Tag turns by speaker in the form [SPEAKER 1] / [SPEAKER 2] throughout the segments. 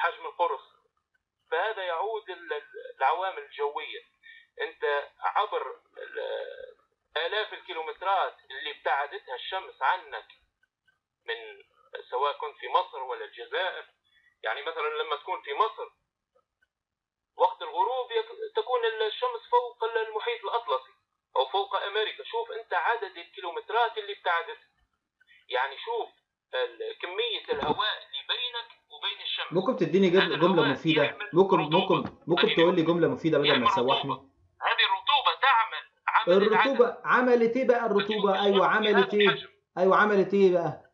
[SPEAKER 1] حجم القرص فهذا يعود العوامل الجويه انت عبر آلاف الكيلومترات اللي ابتعدتها الشمس عنك من سواء كنت في مصر ولا الجزائر يعني مثلا لما تكون في مصر وقت الغروب تكون الشمس فوق المحيط الأطلسي أو فوق أمريكا شوف أنت عدد الكيلومترات اللي ابتعدت يعني شوف كمية الهواء اللي بينك وبين الشمس
[SPEAKER 2] ممكن تديني جملة مفيدة ممكن ممكن ممكن تقول لي جملة مفيدة بدل ما تسوحني
[SPEAKER 1] هذه الرطوبة تعمل عمل
[SPEAKER 2] الرطوبة
[SPEAKER 1] العدد.
[SPEAKER 2] عملت ايه بقى الرطوبة ايوه عملت ايه ايوه عملت ايه بقى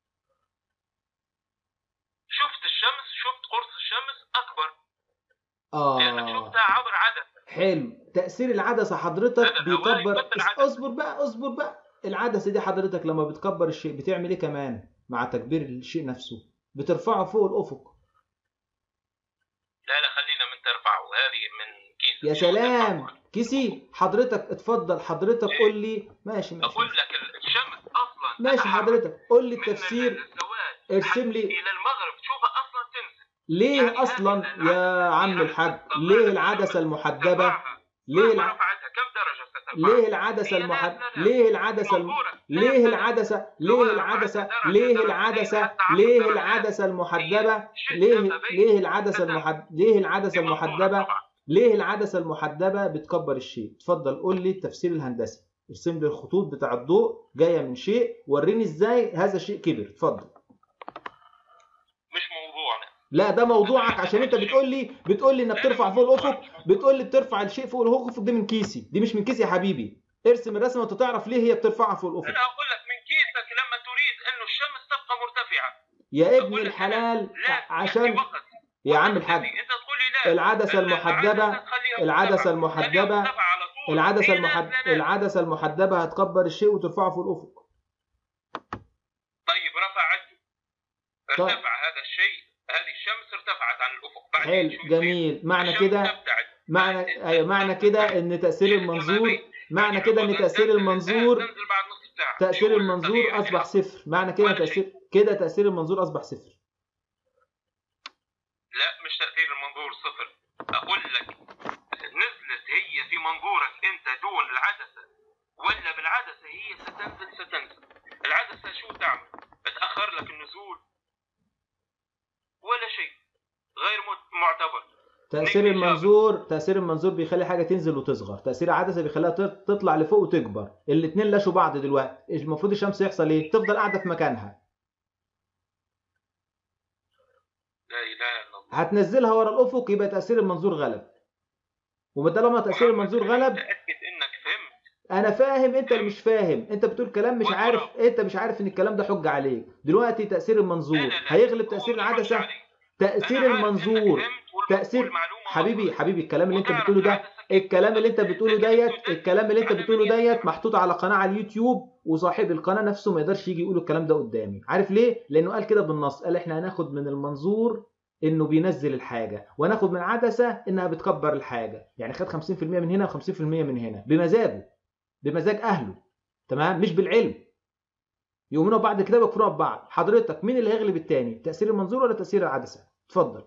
[SPEAKER 1] شفت الشمس شفت قرص الشمس اكبر
[SPEAKER 2] اه
[SPEAKER 1] لانك شفتها عبر عدد
[SPEAKER 2] حلو تأثير العدسة حضرتك
[SPEAKER 1] هذا الهواء
[SPEAKER 2] بيكبر
[SPEAKER 1] يبدل العدسة.
[SPEAKER 2] اصبر بقى اصبر بقى العدسة دي حضرتك لما بتكبر الشيء بتعمل ايه كمان مع تكبير الشيء نفسه بترفعه فوق الأفق
[SPEAKER 1] لا لا خلينا من ترفعه هذه من كيس
[SPEAKER 2] يا سلام كيسي حضرتك اتفضل حضرتك قول لي ماشي ماشي
[SPEAKER 1] اقول لك الشمس اصلا
[SPEAKER 2] ماشي
[SPEAKER 1] تتحرك
[SPEAKER 2] حضرتك قول لي
[SPEAKER 1] من
[SPEAKER 2] التفسير
[SPEAKER 1] السواد
[SPEAKER 2] ارسم لي
[SPEAKER 1] الى المغرب تشوفها اصلا تنزل
[SPEAKER 2] ليه
[SPEAKER 1] يعني
[SPEAKER 2] اصلا
[SPEAKER 1] هذه
[SPEAKER 2] يا عم
[SPEAKER 1] يعني
[SPEAKER 2] الحاج
[SPEAKER 1] طبعاً
[SPEAKER 2] ليه العدسة المحدبة
[SPEAKER 1] ترفعها.
[SPEAKER 2] ليه
[SPEAKER 1] مهما
[SPEAKER 2] الع...
[SPEAKER 1] رفعتها كم درجه سترفعها
[SPEAKER 2] ليه العدسة
[SPEAKER 1] هي لا-
[SPEAKER 2] المحد...
[SPEAKER 1] لا- لا.
[SPEAKER 2] ليه العدسة الم...
[SPEAKER 1] منظورك. لا-
[SPEAKER 2] ليه
[SPEAKER 1] لا-
[SPEAKER 2] العدسة ليه
[SPEAKER 1] سواء
[SPEAKER 2] العدسة
[SPEAKER 1] رفعت درجة،
[SPEAKER 2] ليه
[SPEAKER 1] درجتين،
[SPEAKER 2] العدسة
[SPEAKER 1] حتى عشر
[SPEAKER 2] ليه
[SPEAKER 1] درجات.
[SPEAKER 2] العدسة المحدبة
[SPEAKER 1] هي شيء
[SPEAKER 2] ليه
[SPEAKER 1] سببي.
[SPEAKER 2] ليه العدسة
[SPEAKER 1] تمام.
[SPEAKER 2] المحد... ليه العدسة
[SPEAKER 1] دي منظورك
[SPEAKER 2] المحدبة
[SPEAKER 1] طبعاً.
[SPEAKER 2] ليه العدسة المحدبة بتكبر الشيء اتفضل قول لي التفسير الهندسي ارسم لي الخطوط بتاع الضوء جاية من شيء وريني ازاي هذا الشيء كبر اتفضل
[SPEAKER 1] مش موضوعنا
[SPEAKER 2] لا ده موضوعك عشان انت بتقول لي بتقول لي انك ترفع فوق الافق بتقول لي بترفع الشيء فوق الافق دي من كيسي دي مش من كيسي يا حبيبي ارسم الرسمه وانت تعرف ليه هي بترفعها فوق الافق
[SPEAKER 1] انا اقول لك من كيسك لما تريد انه الشمس تبقى مرتفعه
[SPEAKER 2] يا ابن
[SPEAKER 1] أقول لك
[SPEAKER 2] الحلال
[SPEAKER 1] لا
[SPEAKER 2] عشان
[SPEAKER 1] يأتي وقت
[SPEAKER 2] يا عم
[SPEAKER 1] وقت
[SPEAKER 2] الحاج
[SPEAKER 1] الذي انت تقول لي لا
[SPEAKER 2] العدسة
[SPEAKER 1] ال-
[SPEAKER 2] المحدبة
[SPEAKER 1] العدسة تخليها
[SPEAKER 2] العدسة
[SPEAKER 1] مرتفعة.
[SPEAKER 2] المحدبة
[SPEAKER 1] تخليها مرتفعة على طول.
[SPEAKER 2] العدسة
[SPEAKER 1] في ناس
[SPEAKER 2] المحد...
[SPEAKER 1] لا ناس.
[SPEAKER 2] العدسة المحدبة هتكبر الشيء وترفعه فوق الافق
[SPEAKER 1] طيب رفعته
[SPEAKER 2] طيب.
[SPEAKER 1] ارتفع هذا الشيء هذه الشمس ارتفعت عن الافق بعدين
[SPEAKER 2] حلو
[SPEAKER 1] شو يصير؟
[SPEAKER 2] جميل معنى
[SPEAKER 1] الشمس
[SPEAKER 2] كده
[SPEAKER 1] تبتعد.
[SPEAKER 2] معنى ايوه معنى كده ان تأثير
[SPEAKER 1] كما
[SPEAKER 2] المنظور
[SPEAKER 1] بين.
[SPEAKER 2] معنى كده ان
[SPEAKER 1] يعني
[SPEAKER 2] تأثير
[SPEAKER 1] تنزل-
[SPEAKER 2] المنظور
[SPEAKER 1] تنزل بعد نص ساعة.
[SPEAKER 2] تأثير
[SPEAKER 1] يقول
[SPEAKER 2] المنظور
[SPEAKER 1] طبيعي
[SPEAKER 2] اصبح
[SPEAKER 1] كده.
[SPEAKER 2] صفر معنى كده
[SPEAKER 1] ولا شيء.
[SPEAKER 2] تأثير كده تأثير المنظور اصبح صفر
[SPEAKER 1] لا مش تأثير المنظور صفر أقول لك نزلت هي في منظورك أنت دون العدسة ولا بالعدسة هي ستنزل ستنزل العدسة شو تعمل تأخر لك النزول ولا شيء غير م- معتبر
[SPEAKER 2] تأثير
[SPEAKER 1] نجم
[SPEAKER 2] المنظور تأثير المنظور بيخلي حاجة تنزل وتصغر تأثير العدسة بيخليها تط- تطلع لفوق وتكبر الاتنين لاشوا بعض دلوقتي المفروض الشمس يحصل ايه تفضل قاعدة في مكانها
[SPEAKER 1] لا إله إلا الله
[SPEAKER 2] هتنزلها ورا الأفق يبقى تأثير المنظور غلب وما طالما تأثير المنظور غلب
[SPEAKER 1] تأكد إنك فهمت
[SPEAKER 2] انا فاهم انت اللي مش فاهم انت بتقول كلام مش
[SPEAKER 1] والله.
[SPEAKER 2] عارف انت مش عارف ان الكلام ده حجة عليك دلوقتي تأثير
[SPEAKER 1] لا
[SPEAKER 2] المنظور
[SPEAKER 1] لا لا.
[SPEAKER 2] هيغلب
[SPEAKER 1] هو
[SPEAKER 2] تأثير
[SPEAKER 1] مش حجة
[SPEAKER 2] العدسة
[SPEAKER 1] عليك.
[SPEAKER 2] تأثير
[SPEAKER 1] أنا عارف إنك
[SPEAKER 2] المنظور
[SPEAKER 1] فهمت والم-
[SPEAKER 2] تأثير
[SPEAKER 1] والمعلومة
[SPEAKER 2] حبيبي
[SPEAKER 1] وصلت.
[SPEAKER 2] حبيبي الكلام اللي انت
[SPEAKER 1] وتعرف
[SPEAKER 2] بتقوله ده
[SPEAKER 1] العدسة
[SPEAKER 2] الكلام اللي انت بتقوله
[SPEAKER 1] أنت
[SPEAKER 2] ديت
[SPEAKER 1] بتقول-
[SPEAKER 2] الكلام اللي انت
[SPEAKER 1] أنا
[SPEAKER 2] بتقوله
[SPEAKER 1] بدي
[SPEAKER 2] ديت
[SPEAKER 1] أفهم.
[SPEAKER 2] محطوط على قناة على اليوتيوب وصاحب القناة نفسه ما يقدرش يجي يقول الكلام ده قدامي عارف ليه لانه قال كده بالنص قال احنا هناخد من المنظور انه بينزل الحاجة وناخد من العدسة انها بتكبر الحاجة يعني خد 50% من هنا و50% من هنا بمزاجه بمزاج اهله تمام مش بالعلم يؤمنوا ببعض كده ويكفروا ببعض حضرتك مين اللي هيغلب التاني تأثير المنظور ولا تأثير العدسة اتفضل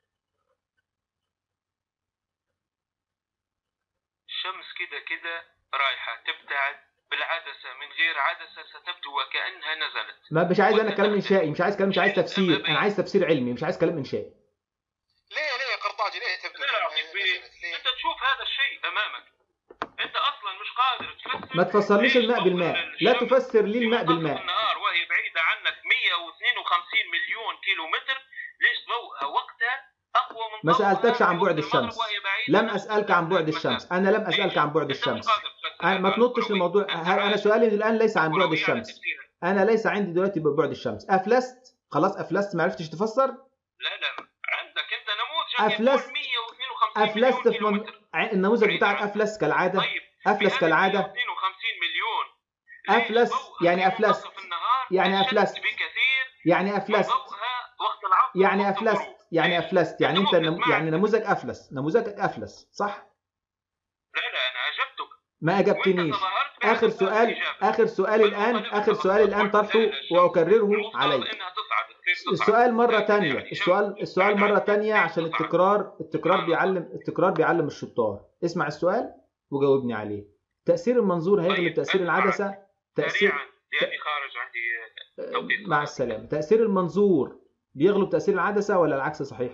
[SPEAKER 1] الشمس كده كده رايحة تبتعد بالعدسة من غير عدسة ستبدو وكأنها نزلت
[SPEAKER 2] ما مش عايز انا كلام انشائي مش عايز كلام مش عايز تفسير انا عايز تفسير علمي مش عايز كلام انشائي
[SPEAKER 3] ليه ليه يا قرطاجي ليه تبدا
[SPEAKER 1] لا يا أخي بيه.
[SPEAKER 3] ليه؟
[SPEAKER 1] انت تشوف هذا الشيء امامك انت اصلا مش قادر تفسر
[SPEAKER 2] ما تفسرليش
[SPEAKER 1] ليش
[SPEAKER 2] الماء
[SPEAKER 1] ضوء
[SPEAKER 2] بالماء لا
[SPEAKER 1] الشمس
[SPEAKER 2] تفسر لي
[SPEAKER 1] في
[SPEAKER 2] الماء
[SPEAKER 1] منتصف
[SPEAKER 2] بالماء
[SPEAKER 1] النهار وهي بعيدة عنك 152 مليون كيلو متر ليش ضوءها وقتها اقوى من
[SPEAKER 2] ما
[SPEAKER 1] ضوءها
[SPEAKER 2] سألتكش عن
[SPEAKER 1] في
[SPEAKER 2] بعد
[SPEAKER 1] وقت المغرب
[SPEAKER 2] الشمس.
[SPEAKER 1] وهي بعيدة
[SPEAKER 2] لم اسالك عن بعد الشمس انا لم اسالك عن بعد
[SPEAKER 1] أنت مش
[SPEAKER 2] الشمس
[SPEAKER 1] قادر تفسر
[SPEAKER 2] أنا ما
[SPEAKER 1] هذا
[SPEAKER 2] تنطش
[SPEAKER 1] الكروي.
[SPEAKER 2] الموضوع
[SPEAKER 1] أنت
[SPEAKER 2] هل انا
[SPEAKER 1] عارف
[SPEAKER 2] سؤالي الان ليس عن بعد
[SPEAKER 1] كروي على
[SPEAKER 2] الشمس
[SPEAKER 1] تفسيرها.
[SPEAKER 2] انا ليس عندي دلوقتي بعد الشمس افلست خلاص افلست ما عرفتش تفسر
[SPEAKER 1] لا لا عندك انت نموذج
[SPEAKER 2] أفلست-
[SPEAKER 1] يقول 152
[SPEAKER 2] افلست
[SPEAKER 1] مليون
[SPEAKER 2] في
[SPEAKER 1] كيلو
[SPEAKER 2] من...
[SPEAKER 1] متر.
[SPEAKER 2] ع- النموذج بتاعك افلس كالعاده
[SPEAKER 1] طيب
[SPEAKER 2] افلس
[SPEAKER 1] في
[SPEAKER 2] كالعاده
[SPEAKER 1] 152 مليون
[SPEAKER 2] أفلس،
[SPEAKER 1] ليش ضوءها
[SPEAKER 2] يعني
[SPEAKER 1] في
[SPEAKER 2] أفلس.
[SPEAKER 1] منتصف النهار
[SPEAKER 2] يعني
[SPEAKER 1] أشد
[SPEAKER 2] أفلس.
[SPEAKER 1] بكثير
[SPEAKER 2] يعني
[SPEAKER 1] من
[SPEAKER 2] افلست
[SPEAKER 1] ضوءها وقت العصر
[SPEAKER 2] يعني
[SPEAKER 1] ووقت
[SPEAKER 2] افلست
[SPEAKER 1] الغروب.
[SPEAKER 2] يعني
[SPEAKER 1] ليش؟
[SPEAKER 2] افلست يعني انت
[SPEAKER 1] أنت
[SPEAKER 2] نم...
[SPEAKER 1] ممكن
[SPEAKER 2] يعني نموذج افلس نموذجك افلس صح
[SPEAKER 1] لا لا انا اجبتك
[SPEAKER 2] ما
[SPEAKER 1] وانت
[SPEAKER 2] اجبتنيش
[SPEAKER 1] تظاهرت
[SPEAKER 2] اخر
[SPEAKER 1] بهذا
[SPEAKER 2] سؤال
[SPEAKER 1] الإجابة.
[SPEAKER 2] اخر سؤال الان اخر سؤال الان طرحه واكرره
[SPEAKER 1] المفترض
[SPEAKER 2] عليك
[SPEAKER 1] انها تصعد
[SPEAKER 2] السؤال مرة تانية السؤال السؤال مرة تانية عشان التكرار التكرار بيعلم التكرار بيعلم الشطار اسمع السؤال وجاوبني عليه تأثير المنظور هيغلب
[SPEAKER 1] طيب،
[SPEAKER 2] تأثير
[SPEAKER 1] أسمع.
[SPEAKER 2] العدسة تأثير
[SPEAKER 1] سريعا لاني خارج عندي توقيت
[SPEAKER 2] مع السلامة تأثير المنظور بيغلب تأثير العدسة ولا العكس صحيح؟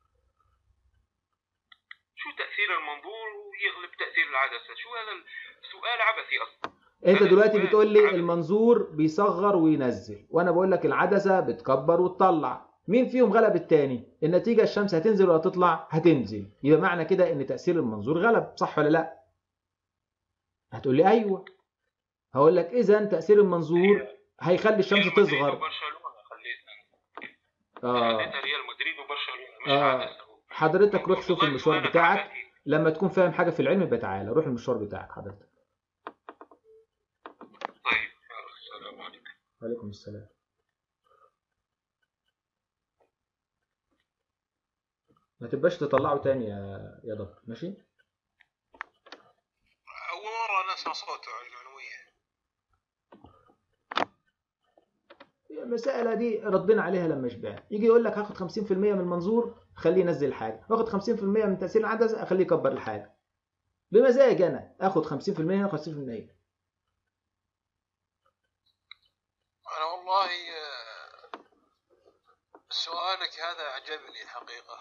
[SPEAKER 1] شو تاثير المنظور ويغلب تاثير العدسه شو هذا السؤال عبثي اصلا
[SPEAKER 2] انت
[SPEAKER 1] هذا
[SPEAKER 2] دلوقتي
[SPEAKER 1] سؤال
[SPEAKER 2] بتقول لي
[SPEAKER 1] عبثي.
[SPEAKER 2] المنظور بيصغر وينزل وانا بقول لك العدسة بتكبر وتطلع مين فيهم غلب التاني النتيجة الشمس هتنزل ولا تطلع هتنزل يبقى معنى كده ان تأثير المنظور غلب صح ولا لا هتقول لي ايوه هقول لك اذا تأثير المنظور هيخلي الشمس
[SPEAKER 1] ريال مدريد
[SPEAKER 2] تصغر
[SPEAKER 1] وبرشلونه خليت
[SPEAKER 2] اه
[SPEAKER 1] خليتها ريال مدريد وبرشلونه مش
[SPEAKER 2] آه.
[SPEAKER 1] عدسه
[SPEAKER 2] حضرتك روح شوف
[SPEAKER 1] والله
[SPEAKER 2] المشوار
[SPEAKER 1] سؤالك
[SPEAKER 2] بتاعك
[SPEAKER 1] عبثي.
[SPEAKER 2] لما تكون فاهم حاجة في العلم يبقى تعالى روح المشوار بتاعك حضرتك
[SPEAKER 1] طيب يلا، السلام عليكم
[SPEAKER 2] وعليكم السلام ما تبقاش تطلعه تاني يا يا دكتور ماشي
[SPEAKER 3] اول مره نسمع صوته العلويه
[SPEAKER 2] المسألة دي ردنا عليها لما شبعنا يجي يقول لك هاخد 50% من المنظور خليه ينزل حاجة واخد 50% من تأثير العدسة اخليه يكبر الحاجة بمزاج انا اخد 50% واخد 50%
[SPEAKER 3] انا والله آه، سؤالك هذا عجبني الحقيقه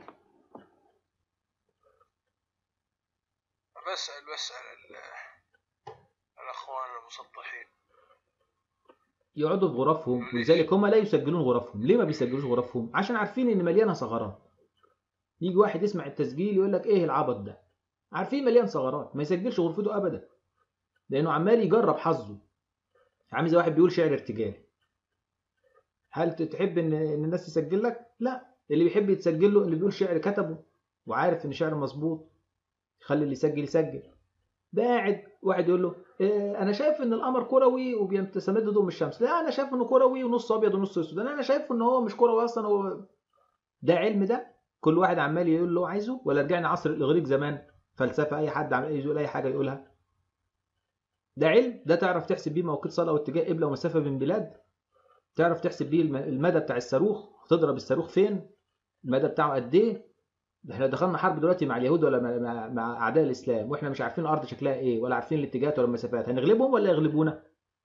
[SPEAKER 3] بسأل بسأل ال- الاخوان المسطحين
[SPEAKER 2] يقعدوا في غرفهم ولذلك هم لا يسجلون غرفهم ليه ما بيسجلوش غرفهم عشان عارفين ان مليانه ثغرات يجي واحد يسمع التسجيل يقول لك ايه العبط ده عارفين مليان ثغرات ما يسجلش غرفته ابدا لانه عمال يجرب حظه عامل زي واحد بيقول شعر ارتجالي هل تحب ان ان الناس تسجل لك لا اللي بيحب يتسجل له اللي بيقول شعر كتبه وعارف ان شعر مظبوط خلي اللي يسجل يسجل ده قاعد واحد يقول له إيه انا شايف ان القمر كروي وبيستمد ضوء من الشمس لا انا شايف انه كروي ونص ابيض ونص اسود لا انا شايف ان هو مش كروي اصلا هو ده علم ده كل واحد عمال يقول اللي هو عايزه ولا رجعنا عصر الاغريق زمان فلسفه اي حد عمال يقول اي حاجه يقولها ده علم ده تعرف تحسب بيه موقيت صلاه واتجاه قبله ومسافه بين بلاد تعرف تحسب بيه الم- المدى بتاع الصاروخ تضرب الصاروخ فين المدى بتاعه قد ايه ده احنا دخلنا حرب دلوقتي مع اليهود ولا مع, مع, مع اعداء الاسلام واحنا مش عارفين الارض شكلها ايه ولا عارفين الاتجاهات ولا المسافات هنغلبهم ولا يغلبونا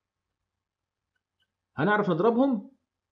[SPEAKER 2] هنعرف نضربهم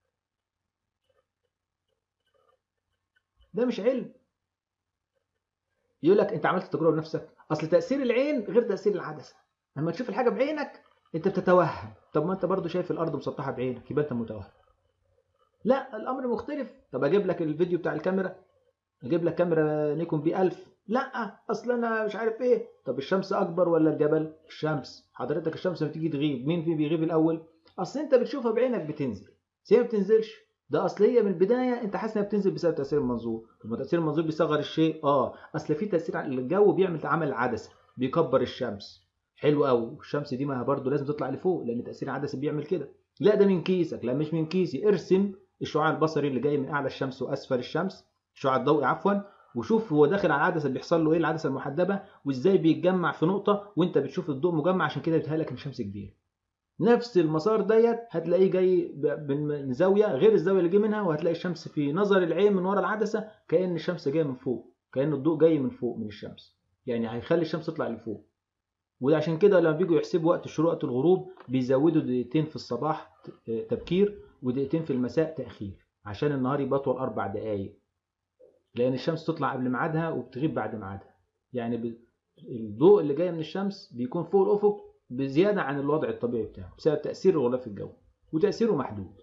[SPEAKER 2] ده مش علم يقول لك انت عملت تجربه بنفسك اصل تاثير العين غير تاثير العدسه لما تشوف الحاجه بعينك انت بتتوهم طب ما انت برضو شايف الارض مسطحه بعينك يبقى انت متوهم لا الامر مختلف طب اجيب لك الفيديو بتاع الكاميرا اجيب لك كاميرا نيكون بي 1000 لا اصل انا مش عارف ايه طب الشمس اكبر ولا الجبل الشمس حضرتك الشمس لما تيجي تغيب مين فيه بيغيب الاول اصل انت بتشوفها بعينك بتنزل بس هي ما بتنزلش ده اصل هي من البدايه انت حاسس انها بتنزل بسبب تاثير المنظور طب ما تاثير المنظور بيصغر الشيء اه اصل في تاثير على الجو بيعمل عمل العدسه بيكبر الشمس حلو قوي الشمس دي ما برضه لازم تطلع لفوق لان تاثير العدسه بيعمل كده لا ده من كيسك لا مش من كيسي ارسم الشعاع البصري اللي جاي من اعلى الشمس واسفل الشمس الشعاع الضوئي عفوا وشوف هو داخل على العدسه بيحصل له ايه العدسه المحدبه وازاي بيتجمع في نقطه وانت بتشوف الضوء مجمع عشان كده بيتهيألك ان الشمس كبيره نفس المسار ديت هتلاقيه جاي ب- من زاويه غير الزاويه اللي جه منها وهتلاقي الشمس في نظر العين من ورا العدسه كأن الشمس جايه من فوق كأن الضوء جاي من فوق من الشمس يعني هيخلي الشمس تطلع لفوق وده عشان كده لما بيجوا يحسبوا وقت الشروق وقت الغروب بيزودوا دقيقتين في الصباح ت- تبكير ودقيقتين في المساء تأخير عشان النهار يبقى أطول أربع دقايق لأن الشمس تطلع قبل ميعادها وبتغيب بعد ميعادها يعني ب- الضوء اللي جاي من الشمس بيكون فوق الأفق بزيادة عن الوضع الطبيعي بتاعه بسبب تأثير الغلاف الجوي وتأثيره محدود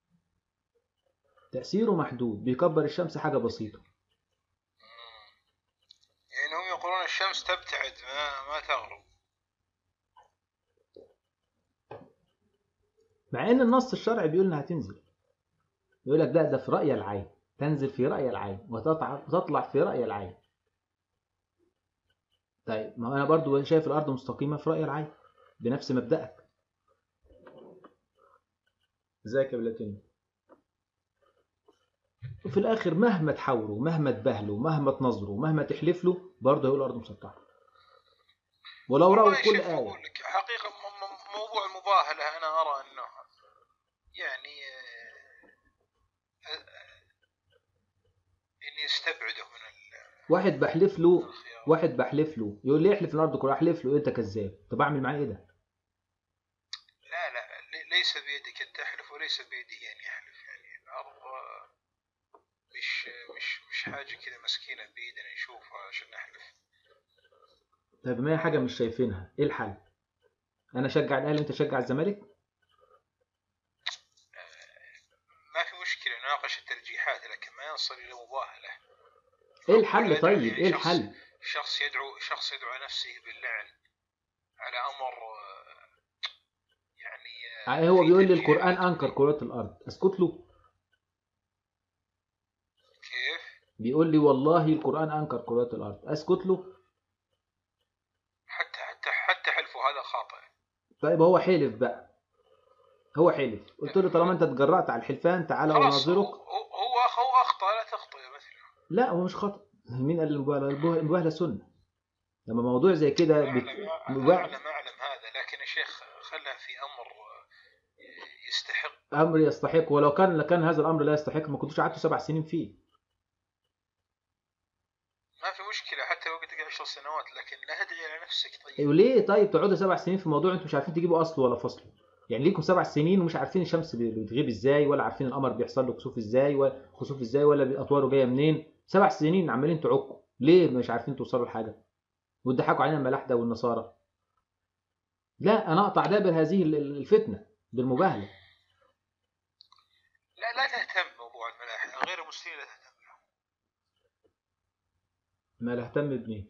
[SPEAKER 2] تأثيره محدود بيكبر الشمس حاجة بسيطة
[SPEAKER 3] يعني هم يقولون الشمس تبتعد ما ما تغرب
[SPEAKER 2] مع ان النص الشرعي بيقول انها تنزل يقول لك ده ده في رأي العين تنزل في رأي العين وتطلع وتطلع في رأي العين طيب ما انا برضو شايف الارض مستقيمة في رأي العين بنفس مبدأك ازيك يا بلاتيني وفي الاخر مهما تحاوروا مهما تبهلوا مهما تنظروا مهما تحلف له برضه هيقول الارض مسطحة ولو رأوا
[SPEAKER 3] والله
[SPEAKER 2] كل
[SPEAKER 3] شوف
[SPEAKER 2] آية
[SPEAKER 3] أقول لك حقيقة م- م- موضوع المباهلة أنا أرى أنه يعني آه، استبعده من ال-
[SPEAKER 2] واحد بحلف له
[SPEAKER 3] الخيار
[SPEAKER 2] واحد بحلف له يقول لي احلف الارض كلها احلف له انت كذاب طب اعمل معاه ايه ده
[SPEAKER 3] لا لا لي- ليس بيدك ان تحلف وليس بيده ان يحلف يعني الارض آه، مش مش مش حاجه كذا مسكينه بايدنا نشوفها عشان نحلف
[SPEAKER 2] طب ما هي حاجه مش شايفينها ايه الحل انا اشجع الاهلي وانت تشجع الزمالك
[SPEAKER 3] ما في مشكله نناقش الترجيحات لكن ما ينصل الى مباهله
[SPEAKER 2] ايه الحل
[SPEAKER 3] يعني
[SPEAKER 2] طيب
[SPEAKER 3] يعني
[SPEAKER 2] ايه
[SPEAKER 3] شخص-
[SPEAKER 2] الحل
[SPEAKER 3] شخص يدعو شخص يدعو نفسه باللعن على امر آه، يعني آه،
[SPEAKER 2] هو
[SPEAKER 3] في
[SPEAKER 2] بيقول لي
[SPEAKER 3] ترجيح.
[SPEAKER 2] القران انكر كرات الارض اسكت له
[SPEAKER 3] كيف؟
[SPEAKER 2] بيقول لي والله القران انكر كرات الارض اسكت له
[SPEAKER 3] حتى حتى حتى حلفه هذا خاطئ
[SPEAKER 2] طيب هو حلف بقى هو حلف قلت له طالما انت اتجرأت على الحلفان تعالى
[SPEAKER 3] خلاص هو
[SPEAKER 2] اناظرك
[SPEAKER 3] هو هو هو اخطا لا تخطئ مثله
[SPEAKER 2] لا هو مش خطأ مين قال المباهله المباهلة- المباهله سنه لما موضوع زي كده بت...
[SPEAKER 3] اعلم
[SPEAKER 2] مبا-
[SPEAKER 3] اعلم اعلم هذا لكن يا شيخ خلها في امر آه، يستحق
[SPEAKER 2] امر يستحق ولو كان لكان هذا الامر لا يستحق ما كنتوش قعدتوا سبع سنين فيه
[SPEAKER 3] ما في مشكله حتى لو قلت لك 10 سنوات لكن لا تدعي على نفسك طيب
[SPEAKER 2] ايوه ليه طيب تقعدوا سبع سنين في موضوع انتوا مش عارفين تجيبوا اصله ولا فصله يعني ليكم سبع سنين ومش عارفين الشمس بتغيب ازاي ولا عارفين القمر بيحصل له كسوف ازاي ولا خسوف ازاي ولا اطواره جايه منين سبع سنين عمالين تعكوا ليه مش عارفين توصلوا لحاجه وتضحكوا علينا الملاحده والنصارى لا انا اقطع دابر هذه ال- ال- الفتنه بالمباهله
[SPEAKER 3] لا لا تهتم بموضوع الملاحده غير المسلمين لا تهتم لهم
[SPEAKER 2] ما لا اهتم بمين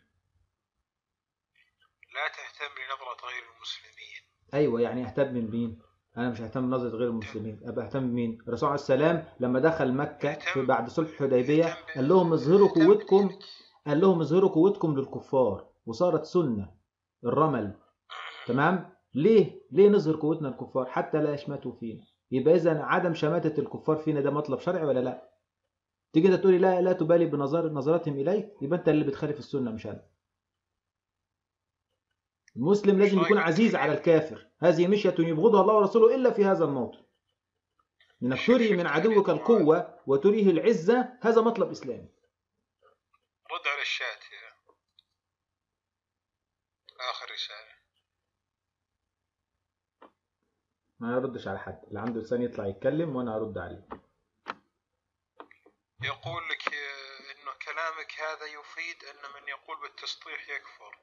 [SPEAKER 3] لا تهتم لنظره غير المسلمين
[SPEAKER 2] ايوه يعني اهتم بمين انا مش ههتم بنظره غير المسلمين ابقى اهتم بمين الرسول عليه السلام لما دخل مكه في بعد صلح الحديبيه
[SPEAKER 3] اهتم ب-
[SPEAKER 2] قال لهم اظهروا
[SPEAKER 3] اهتم
[SPEAKER 2] قوتكم
[SPEAKER 3] بدينك.
[SPEAKER 2] قال لهم اظهروا قوتكم للكفار وصارت سنة الرمل تمام ليه ليه نظهر قوتنا للكفار حتى لا يشمتوا فينا يبقى اذا عدم شماتة الكفار فينا ده مطلب شرعي ولا لا تيجي انت تقولي لا لا تبالي بنظر نظرتهم اليك يبقى انت اللي بتخالف السنة مش انا المسلم لازم يكون عزيز على الكافر هذه مشية يبغضها الله ورسوله إلا في هذا الموطن إنك تري من عدوك القوة وتريه العزة هذا مطلب إسلامي
[SPEAKER 3] رد على الشات يا اخر رساله
[SPEAKER 2] ما يردش على حد اللي عنده لسان يطلع يتكلم وانا هرد عليه
[SPEAKER 3] يقول لك آه، انه كلامك هذا يفيد ان من يقول بالتسطيح يكفر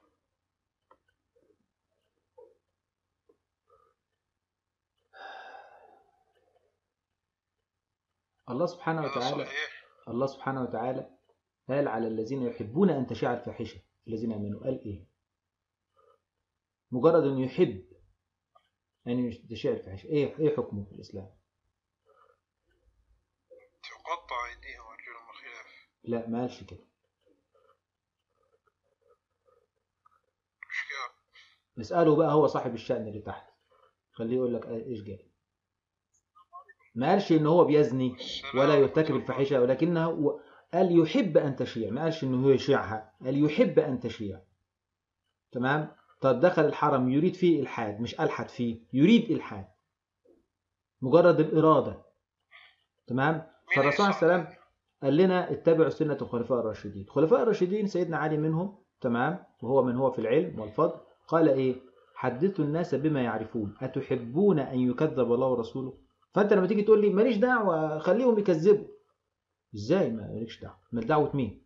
[SPEAKER 2] الله سبحانه
[SPEAKER 3] هذا
[SPEAKER 2] وتعالى
[SPEAKER 3] صحيح
[SPEAKER 2] الله سبحانه وتعالى قال على الذين يحبون ان تشاع الفاحشه الذين امنوا قال ايه مجرد انه يحب ان تشاع الفاحشه ايه ايه حكمه في الاسلام
[SPEAKER 3] تقطع ايديهم وارجلهم من خلاف
[SPEAKER 2] لا ما قالش كده
[SPEAKER 3] ايش قال؟
[SPEAKER 2] نساله بقى هو صاحب الشأن اللي تحت خليه يقول لك ايش جاي ما قالش ان هو بيزني
[SPEAKER 3] السلام
[SPEAKER 2] ولا
[SPEAKER 3] ورحمة
[SPEAKER 2] يرتكب
[SPEAKER 3] الله.
[SPEAKER 2] الفاحشه ولكنه هو قال يحب ان تشيع ما قالش انه هو يشيعها قال يحب ان تشيع تمام طب دخل الحرم يريد فيه الحاد مش الحد فيه يريد الحاد مجرد الاراده تمام
[SPEAKER 3] مين
[SPEAKER 2] فالرسول عليه
[SPEAKER 3] يصح؟
[SPEAKER 2] السلام قال لنا اتبعوا سنه الخلفاء الراشدين الخلفاء الراشدين سيدنا علي منهم تمام وهو من هو في العلم والفضل قال ايه حدثوا الناس بما يعرفون اتحبون ان يكذب الله ورسوله فانت لما تيجي تقول لي ماليش دعوه خليهم يكذبوا ازاي ما مالكش دعوه ما دعوه مين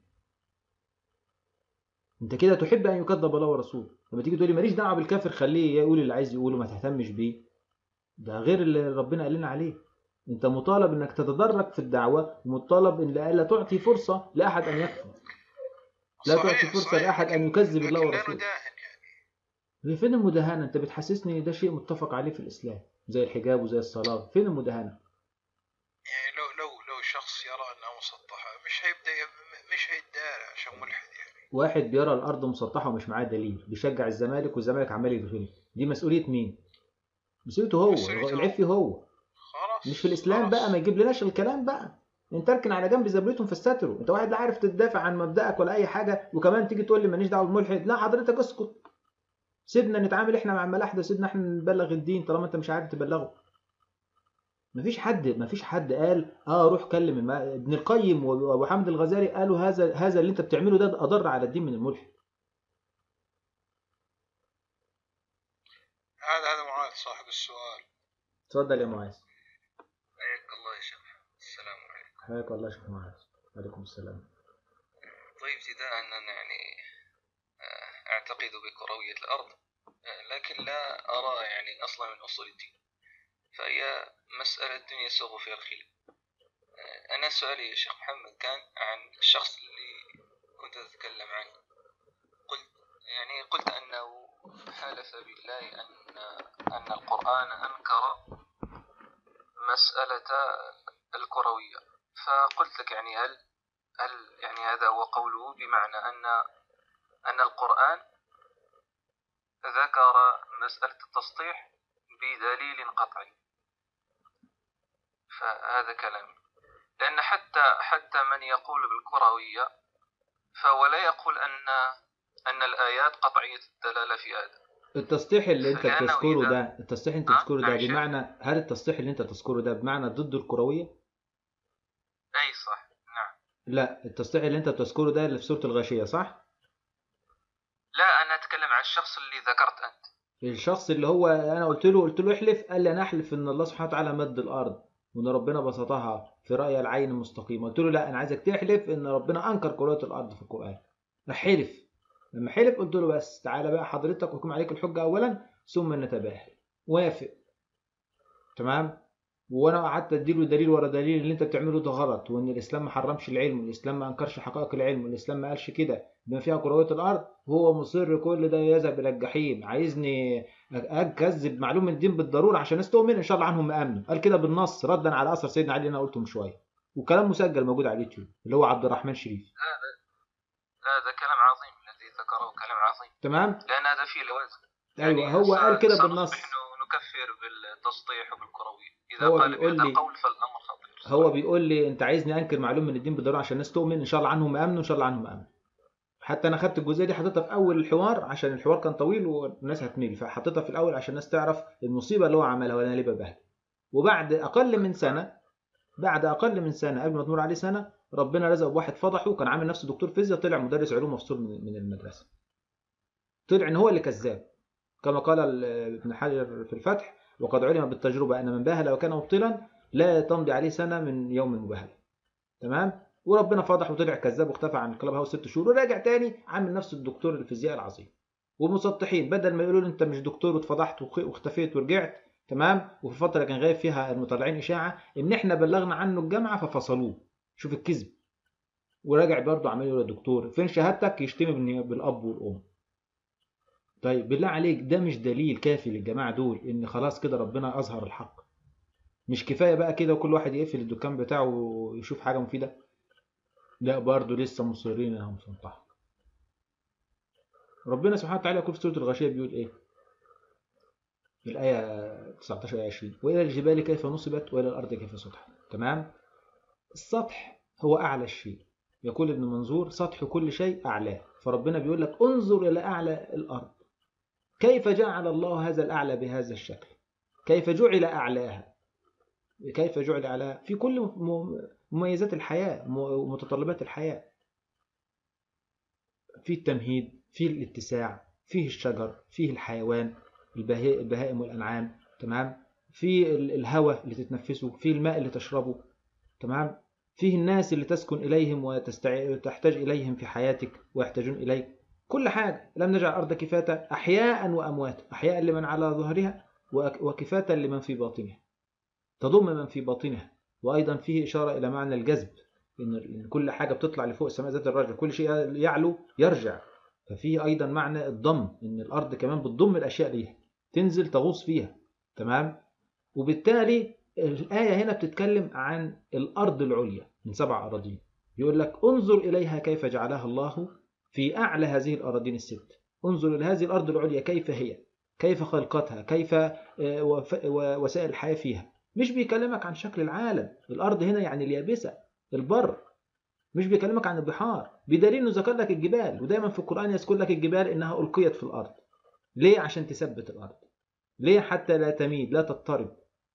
[SPEAKER 2] انت كده تحب ان يكذب الله ورسوله لما تيجي تقول لي ماليش دعوه بالكافر خليه يقول اللي عايز يقوله ما تهتمش بيه ده غير اللي ربنا قال لنا عليه انت مطالب انك تتدرج في الدعوه ومطالب ان لا تعطي فرصه لاحد ان يكفر لا
[SPEAKER 3] صحيح،
[SPEAKER 2] تعطي فرصة
[SPEAKER 3] صحيح،
[SPEAKER 2] لأحد أن
[SPEAKER 3] لكن-
[SPEAKER 2] يكذب الله
[SPEAKER 3] لكن لا
[SPEAKER 2] ورسوله.
[SPEAKER 3] نداهن يعني
[SPEAKER 2] هي فين المداهنه انت بتحسسني ده شيء متفق عليه في الاسلام زي الحجاب وزي الصلاه فين المداهنه
[SPEAKER 3] يعني لو لو لو شخص يرى انها مسطحه مش هيبدا ي- مش هيداري عشان ملحد يعني
[SPEAKER 2] واحد بيرى الارض مسطحه ومش معاه دليل بيشجع الزمالك والزمالك عمال يتغلب دي مسؤوليه مين مسؤوليته هو
[SPEAKER 3] مسؤوليته
[SPEAKER 2] العيب فيه هو
[SPEAKER 3] خلاص
[SPEAKER 2] مش في الاسلام
[SPEAKER 3] خلاص.
[SPEAKER 2] بقى ما يجيب لناش الكلام بقى انت اركن على جنب زبرتهم فاستتروا انت واحد لا عارف تدافع عن مبدأك ولا اي حاجه وكمان تيجي تقول لي ماليش دعوه بالملحد لا حضرتك اسكت سيبنا نتعامل احنا مع الملاحده سيبنا احنا نبلغ الدين طالما انت مش عارف تبلغه مفيش حد مفيش حد قال اه روح كلم الم... ابن القيم وابو حامد الغزالي قالوا هذا هذا اللي انت بتعمله ده اضر على الدين من الملحد
[SPEAKER 3] هذا هذا معاذ صاحب السؤال
[SPEAKER 2] اتفضل يا معاذ
[SPEAKER 4] حياك الله يا شيخ السلام عليكم
[SPEAKER 2] حياك الله يا شيخ معاذ عليكم السلام
[SPEAKER 4] طيب ابتداء أنا يعني آه، أعتقد بكروية الأرض آه، لكن لا أرى يعني أصلا من أصول الدين فهي مسألة الدنيا سوف فيها الخلاف آه، أنا سؤالي يا شيخ محمد كان عن الشخص اللي كنت أتكلم عنه قلت يعني قلت أنه حلف بالله أن أن القرآن أنكر مسألة الكروية فقلت لك يعني هل هل يعني هذا هو قوله بمعنى أن أن القرآن ذكر مسألة التسطيح بدليل قطعي فهذا كلام لأن حتى حتى من يقول بالكروية فهو لا يقول أن أن الآيات قطعية الدلالة في هذا
[SPEAKER 2] التسطيح اللي انت
[SPEAKER 4] لأنه
[SPEAKER 2] بتذكره
[SPEAKER 4] إذا-
[SPEAKER 2] ده التسطيح اللي انت
[SPEAKER 4] آه،
[SPEAKER 2] بتذكره ده
[SPEAKER 4] نعم، شيخ.
[SPEAKER 2] بمعنى هل التسطيح اللي انت تذكره ده بمعنى ضد الكرويه
[SPEAKER 4] أي صح نعم
[SPEAKER 2] لا التسطيح اللي انت بتذكره ده اللي في سوره الغاشيه صح
[SPEAKER 4] لا أنا أتكلم عن الشخص اللي ذكرت أنت
[SPEAKER 2] الشخص اللي هو انا قلت له قلت له احلف قال لي انا احلف ان الله سبحانه وتعالى مد الارض وان ربنا بسطها في راي العين المستقيمه قلت له لا انا عايزك تحلف ان ربنا انكر كرويه الارض في القران حلف لما حلف قلت له بس تعالى بقى حضرتك ويكون عليك الحجه اولا ثم نتباهل وافق تمام وانا قعدت اديله دليل ورا دليل اللي انت بتعمله ده غلط وان الاسلام ما حرمش العلم والاسلام ما انكرش حقائق العلم والاسلام ما قالش كده بما فيها كرويه الارض وهو مصر كل ده يذهب الى الجحيم عايزني اكذب معلومه الدين بالضروره عشان الناس تؤمن ان شاء الله عنهم امنوا قال كده بالنص ردا على اثر سيدنا علي اللي انا قلته من شويه وكلام مسجل موجود على اليوتيوب اللي هو عبد الرحمن شريف
[SPEAKER 4] هذا هذا كلام عظيم الذي ذكره كلام عظيم
[SPEAKER 2] تمام
[SPEAKER 4] لأن هذا فيه لوازم
[SPEAKER 2] ايوه هو قال كده بالنص
[SPEAKER 4] نحن نكفر بالتسطيح وبالكروية إذا
[SPEAKER 2] هو
[SPEAKER 4] قال
[SPEAKER 2] بيقول
[SPEAKER 4] بهذا
[SPEAKER 2] لي-
[SPEAKER 4] القول فالأمر خطير
[SPEAKER 2] هو بيقول لي انت عايزني انكر معلومه من الدين بالضروره عشان الناس تؤمن ان شاء الله عنهم امنوا ان شاء الله عنهم امنوا حتى انا خدت الجزئيه دي حطيتها في اول الحوار عشان الحوار كان طويل والناس هتميل فحطيتها في الاول عشان الناس تعرف المصيبه اللي هو عملها وانا ليه ببهدل وبعد اقل من سنه بعد اقل من سنه قبل ما تمر عليه سنه ربنا رزقه بواحد فضحه كان عامل نفسه دكتور فيزياء طلع مدرس علوم مفصول من من المدرسه طلع ان هو اللي كذاب كما قال ال- ابن حجر في الفتح وقد علم بالتجربه ان من باهل وكان مبطلا لا تمضي عليه سنه من يوم المباهله تمام وربنا فضح وطلع كذاب واختفى عن الكلاب هاوس ست شهور ورجع تاني عامل نفسه الدكتور الفيزياء العظيم ومسطحين بدل ما يقولوا له انت مش دكتور واتفضحت وخ- واختفيت ورجعت تمام وفي الفتره اللي كان غايب فيها المطلعين اشاعه ان احنا بلغنا عنه الجامعه ففصلوه شوف الكذب وراجع برضه عمال يقول يا دكتور فين شهادتك يشتمي بالن- بالاب والام طيب بالله عليك ده مش دليل كافي للجماعه دول ان خلاص كده ربنا اظهر الحق مش كفايه بقى كده وكل واحد يقفل الدكان بتاعه ويشوف حاجه مفيده لا برضه لسه مصرين انهم سنطحوا ربنا سبحانه وتعالى يقول في سوره الغاشيه بيقول ايه الآية 19 آية 20 وإلى الجبال كيف نصبت وإلى الأرض كيف سطحت تمام السطح هو أعلى الشيء يقول ابن منظور سطح كل شيء أعلاه فربنا بيقول لك انظر إلى أعلى الأرض كيف جعل الله هذا الأعلى بهذا الشكل كيف جعل أعلاها كيف جعل أعلاها في كل م- مميزات الحياة ومتطلبات الحياة في التمهيد فيه الاتساع فيه الشجر فيه الحيوان البهي- البهائم والأنعام تمام في ال- الهواء اللي تتنفسه في الماء اللي تشربه تمام فيه الناس اللي تسكن إليهم وتستع- وتحتاج إليهم في حياتك ويحتاجون إليك كل حاجة لم نجعل الأرض كفاتا أحياء وأمواتا أحياء لمن على ظهرها وك- وكفاتا لمن في باطنها تضم من في باطنها وأيضا فيه إشارة إلى معنى الجذب إن إن كل حاجة بتطلع لفوق السماء ذات الرجع كل شيء يعلو يرجع ففيه أيضا معنى الضم إن الأرض كمان بتضم الأشياء ليها تنزل تغوص فيها تمام وبالتالي الآية هنا بتتكلم عن الأرض العليا من سبع أراضين يقول لك انظر إليها كيف جعلها الله في أعلى هذه الأراضين الست انظر إلى هذه الأرض العليا كيف هي كيف خلقتها كيف آه، وف- ووسائل الحياة فيها مش بيكلمك عن شكل العالم الأرض هنا يعني اليابسة البر مش بيكلمك عن البحار بدليل انه ذكر لك الجبال ودايما في القرآن يذكر لك الجبال انها ألقيت في الأرض ليه عشان تثبت الأرض ليه حتى لا تميد لا تضطرب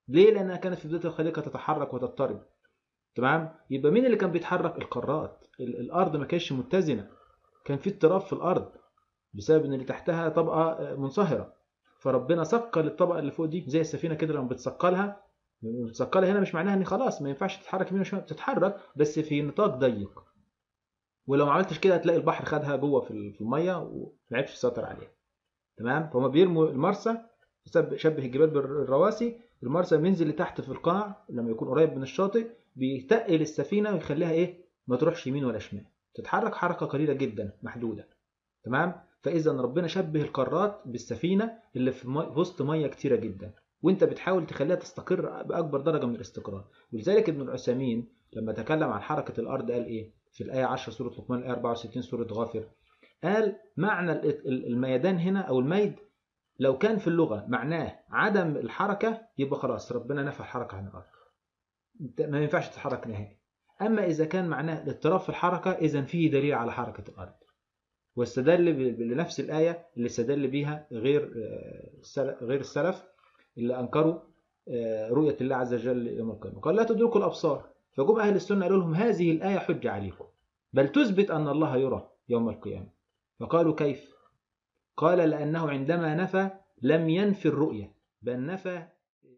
[SPEAKER 2] ليه لانها كانت في بدايه الخليقه تتحرك وتضطرب تمام يبقى مين اللي كان بيتحرك القارات ال- الارض ما كانتش متزنه كان في اضطراب في الارض بسبب ان اللي تحتها طبقه منصهره فربنا ثقل الطبقه اللي فوق دي زي السفينه كده لما بتثقلها بتثقلها هنا مش معناها ان خلاص ما ينفعش تتحرك يمين وشمال بتتحرك بس في نطاق ضيق ولو ما عملتش كده هتلاقي البحر خدها جوه في ال- في الميه وما عرفش يسيطر عليها تمام فهم بيرموا المرسى شبه شبه الجبال بالرواسي المرسى بينزل لتحت في القاع لما يكون قريب من الشاطئ بيتقل السفينه ويخليها ايه ما تروحش يمين ولا شمال تتحرك حركه قليله جدا محدوده تمام فاذا ربنا شبه القارات بالسفينه اللي في مي- في وسط ميه كتيره جدا وانت بتحاول تخليها تستقر باكبر درجه من الاستقرار ولذلك ابن العثيمين لما تكلم عن حركه الارض قال ايه في الايه 10 سوره لقمان الايه 64 سوره غافر قال معنى ال- ال- الميدان هنا او الميد لو كان في اللغه معناه عدم الحركه يبقى خلاص ربنا نفى الحركه عن الارض انت ما ينفعش تتحرك نهائي اما اذا كان معناه الاضطراب في الحركه اذا فيه دليل على حركه الارض واستدل ب- بنفس الآية اللي استدل بيها غير آه، السلف غير السلف اللي أنكروا آه، رؤية الله عز وجل يوم القيامة قال لا تدركوا الأبصار فجم أهل السنة قالوا لهم هذه الآية حجة عليكم بل تثبت أن الله يرى يوم القيامة فقالوا كيف قال لأنه عندما نفى لم ينفي الرؤية بل نفى